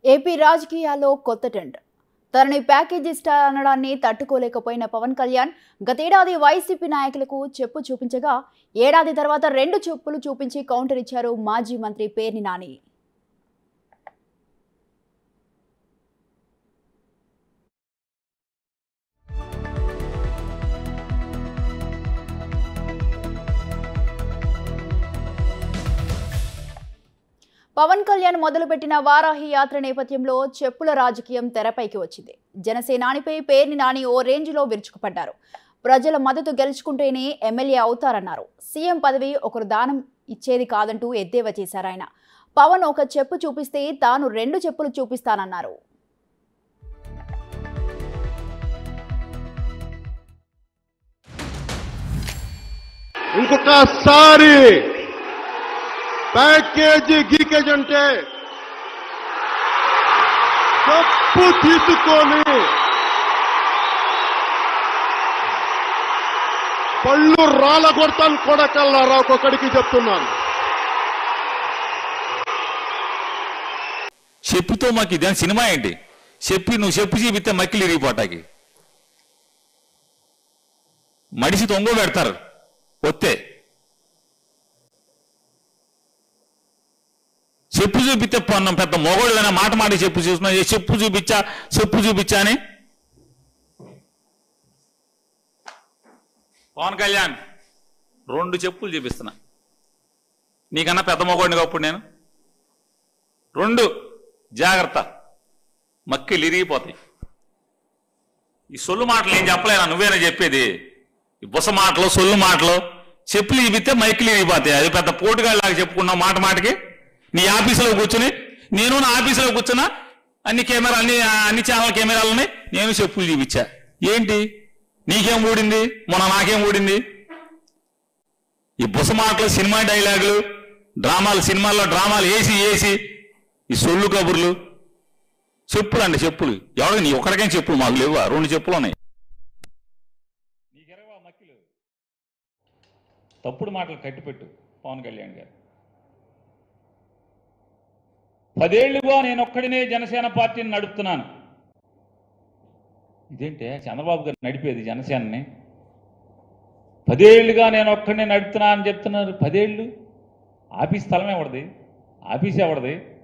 AP రాజకీయాల్లో కొత్త trend తనని ప్యాకేజీ స్టార్ అనడాన్ని తట్టుకోలేకపోయిన పవన్ కళ్యాణ్ గతేడాది వైసీపీ నాయకులకు చెప్పు చూపించగా ఏడాది తర్వాత రెండు చెప్పులు చూపించి కౌంటర్ ఇచ్చారు మాజీ మంత్రి పేర్ని నాని పవన్ కళ్యాణ్ మొదలుపెట్టిన వారాహి యాత్ర నేపథ్యంలో చెప్పుల రాజకీయం తెరపైకి వచ్చింది జనసేనానిపై పేర్ని నాని ఓ రేంజ్లో విరుచుకుపడ్డారు ప్రజల మద్దతు గెలుచుకుంటేనే ఎమ్మెల్యే అవుతారన్నారు సీఎం పదవి ఒకరు దానం ఇచ్చేది కాదంటూ ఎద్దేవా చేశారు ఆయన పవన్ ఒక చెప్పు చూపిస్తే తాను రెండు చెప్పులు చూపిస్తానన్నారు ఇంకొకసారి ప్యాకేజీ గీకేజ్ అంటే తప్పు తీసుకొని పళ్ళు రాళ్ళ కొడతాను కొడకల్లారా ఒక్కొక్కడికి చెప్తున్నాను చెప్పుతో మాకు ఇదేం సినిమా ఏంటి చెప్పి నువ్వు చెప్పు చూపిస్తే మక్కిలు ఇరిగిపోటాకి మడిసి తొంగ పెడతారు వస్తే చెప్పు చూపిస్తే పొన్నం పెద్ద మొగోడు మాట మాట చెప్పు చూస్తున్నా ఏ చెప్పు చూపించా చెప్పు చూపించా అని పవన్ కళ్యాణ్ రెండు చెప్పులు చూపిస్తున్నా నీకన్నా పెద్ద మొగోడిని అప్పుడు నేను రెండు జాగ్రత్త మక్కిలు ఇరిగిపోతాయి ఈ సొల్లు మాటలు ఏం చెప్పలేనా నువ్వేనా చెప్పేది ఈ బుస మాటలు సొల్లు మాటలు చెప్పులు ఇవితే మైకిలు ఇరిగిపోతాయి అది పెద్ద పోటుగాళ్ళలాగా చెప్పుకున్నావు మాట మాటకి నీ ఆఫీసులో కూర్చుని నేను నా ఆఫీసులో కూర్చున్నా అన్ని కెమెరా అన్ని అన్ని ఛానల్ కెమెరాలు ఉన్నాయి నేను చెప్పులు చూపించా ఏంటి నీకేం ఊడింది మొన్న నాకేం ఊడింది ఈ బుస మాటలు సినిమా డైలాగులు డ్రామాలు సినిమాల్లో డ్రామాలు వేసి వేసి ఈ సొల్లు కబుర్లు చెప్పులు అండి చెప్పులు ఎవరికి నీ ఒక్కడికైనా చెప్పులు మాకు లేవా రెండు చెప్పులు ఉన్నాయి తప్పుడు మాటలు కట్టిపెట్టు పవన్ కళ్యాణ్ గారు పదేళ్లుగా నేను ఒక్కడినే జనసేన పార్టీని నడుపుతున్నాను ఇదేంటే చంద్రబాబు గారు నడిపేది జనసేనని పదేళ్లుగా నేను ఒక్కడినే నడుపుతున్నా అని చెప్తున్నారు పదేళ్ళు ఆఫీస్ స్థలం ఎవరిది ఆఫీస్ ఎవరిది